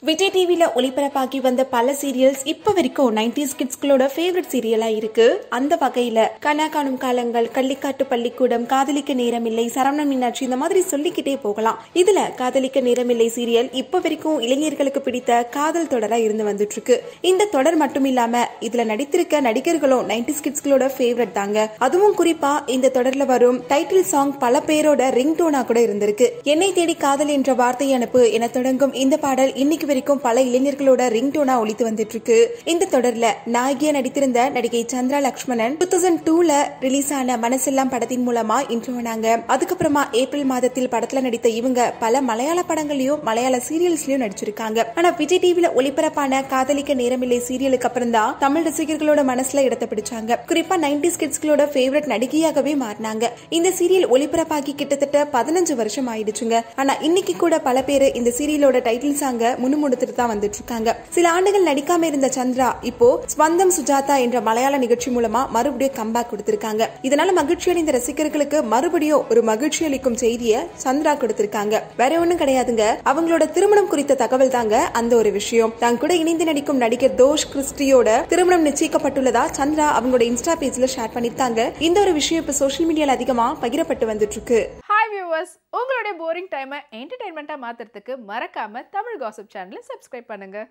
விஜய் டிவில ஒளிபரப்பாகி வந்த பல சீரியல்ஸ் இப்ப வரைக்கும் நைன்டிஸ் கிட்ஸ்களோட ஃபேவரட் சீரியலா இருக்கு அந்த வகையில கனா காணும் காலங்கள் கள்ளிக்காட்டு பள்ளிக்கூடம் காதலிக்க நேரமில்லை சரவணன் மீனாட்சி இந்த மாதிரி சொல்லிக்கிட்டே போகலாம் இதுல காதலிக்க நேரமில்லை சீரியல் இப்ப வரைக்கும் இளைஞர்களுக்கு பிடித்த காதல் தொடரா இருந்து வந்துட்டு இருக்கு இந்த தொடர் மட்டும் இல்லாம இதுல நடித்திருக்க நடிகர்களும் நைன்டிஸ் கிட்ஸ்களோட ஃபேவரட் தாங்க அதுவும் குறிப்பா இந்த தொடர்ல வரும் டைட்டில் சாங் பல பேரோட ரிங் டோனா கூட இருந்திருக்கு என்னை தேடி காதல் என்ற வார்த்தை அனுப்பு என தொடங்கும் இந்த பாடல் இன்னைக்கு வரைக்கும் பல இளைஞர்களோட ரிங் டோனா ஒழித்து வந்துட்டு இருக்கு இந்த தொடர்ல நாயகியா நடித்திருந்த நடிகை சந்திரா லக்ஷ்மணன் டூ தௌசண்ட் டூல ரிலீஸ் ஆன மனசெல்லாம் படத்தின் மூலமா இன்ட்ரோ ஆனாங்க அதுக்கப்புறமா ஏப்ரல் மாதத்தில் படத்துல நடித்த இவங்க பல மலையாள படங்களையும் மலையாள சீரியல்ஸ்லயும் நடிச்சிருக்காங்க ஆனா விஜய் டிவில ஒளிபரப்பான காதலிக்க நேரமில்லை சீரியலுக்கு அப்புறம் தான் தமிழ் ரசிகர்களோட மனசுல இடத்தை பிடிச்சாங்க குறிப்பா நைன்டிஸ் கிட்ஸ்களோட ஃபேவரட் நடிகையாகவே மாறினாங்க இந்த சீரியல் ஒளிபரப்பாகி கிட்டத்தட்ட பதினஞ்சு வருஷம் ஆயிடுச்சுங்க ஆனா இன்னைக்கு கூட பல பேர் இந்த சீரியலோட டைட்டில் சாங்க முணுமுணுத்துட்டு தான் வந்துட்டு இருக்காங்க சில ஆண்டுகள் நடிக்காம இருந்த சந்திரா இப்போ ஸ்வந்தம் சுஜாதா என்ற மலையாள நிகழ்ச்சி மூலமா மறுபடியும் கம்பேக் கொடுத்திருக்காங்க இதனால மகிழ்ச்சி அடைந்த ரசிகர்களுக்கு மறுபடியும் ஒரு மகிழ்ச்சி அளிக்கும் செய்தியை சந்திரா கொடுத்திருக்காங்க வேற ஒண்ணும் கிடையாதுங்க அவங்களோட திருமணம் குறித்த தகவல் தாங்க அந்த ஒரு விஷயம் தான் கூட இணைந்து நடிக்கும் நடிகர் தோஷ் கிறிஸ்டியோட திருமணம் நிச்சயிக்கப்பட்டுள்ளதா சந்திரா அவங்களோட இன்ஸ்டா பேஜ்ல ஷேர் பண்ணிருக்காங்க இந்த ஒரு விஷயம் இப்ப சோஷியல் மீடியால அதிகமா பகிரப்பட்டு வந்துட்டு இருக்கு ஹாய் வியூவர்ஸ் உங்களுடைய போரிங் டைமை என்டர்டைன்மெண்ட்டாக மாற்றுறதுக்கு மறக்காம தமிழ் காசிப் சேனலை சப்ஸ்கிரைப் பண்ணுங்க